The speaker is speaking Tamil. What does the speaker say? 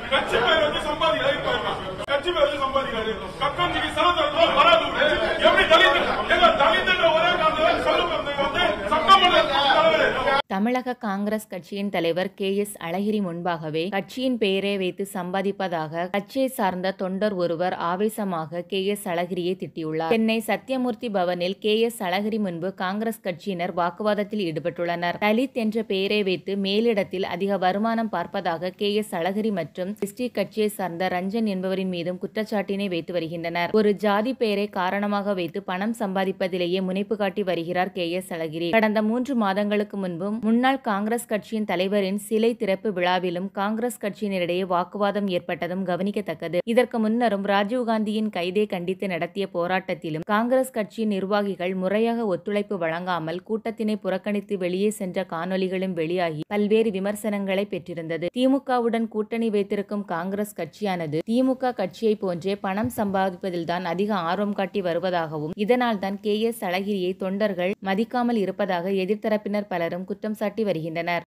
கட்சி பேர் வச்சு சம்பாதிக்கிறாரு இப்ப என்ன? கட்சி பேர் வச்சு சம்பாதிக்கிறாரு கக்கஞ்சிக்கு சனத்தொழில் வராது எப்படி தலித் எங்க தலித்துன்ற ஒரே காரணம் செல்வம் வந்து சட்டமன்ற தலைவர் தமிழக காங்கிரஸ் கட்சியின் தலைவர் கே எஸ் அழகிரி முன்பாகவே கட்சியின் பெயரை வைத்து சம்பாதிப்பதாக கட்சியை சார்ந்த தொண்டர் ஒருவர் ஆவேசமாக கே எஸ் அழகிரியை திட்டியுள்ளார் சென்னை சத்தியமூர்த்தி பவனில் கே எஸ் அழகிரி முன்பு காங்கிரஸ் கட்சியினர் வாக்குவாதத்தில் ஈடுபட்டுள்ளனர் தலித் என்ற பெயரை வைத்து மேலிடத்தில் அதிக வருமானம் பார்ப்பதாக கே எஸ் அழகிரி மற்றும் எஸ்டி கட்சியை சார்ந்த ரஞ்சன் என்பவரின் மீதும் குற்றச்சாட்டினை வைத்து வருகின்றனர் ஒரு ஜாதி பெயரை காரணமாக வைத்து பணம் சம்பாதிப்பதிலேயே முனைப்பு காட்டி வருகிறார் கே எஸ் அழகிரி கடந்த மூன்று மாதங்களுக்கு முன்பும் முன்னாள் காங்கிரஸ் கட்சியின் தலைவரின் சிலை திறப்பு விழாவிலும் காங்கிரஸ் கட்சியினரிடையே வாக்குவாதம் ஏற்பட்டதும் கவனிக்கத்தக்கது இதற்கு முன்னரும் ராஜீவ்காந்தியின் கைதை கண்டித்து நடத்திய போராட்டத்திலும் காங்கிரஸ் கட்சியின் நிர்வாகிகள் முறையாக ஒத்துழைப்பு வழங்காமல் கூட்டத்தினை புறக்கணித்து வெளியே சென்ற காணொலிகளும் வெளியாகி பல்வேறு விமர்சனங்களை பெற்றிருந்தது திமுகவுடன் கூட்டணி வைத்திருக்கும் காங்கிரஸ் கட்சியானது திமுக கட்சியை போன்றே பணம் சம்பாதிப்பதில்தான் அதிக ஆர்வம் காட்டி வருவதாகவும் இதனால் தான் கே எஸ் அழகிரியை தொண்டர்கள் மதிக்காமல் இருப்பதாக எதிர்த்தரப்பினர் பலரும் குற்றம் சாட்டி வருகின்றனர்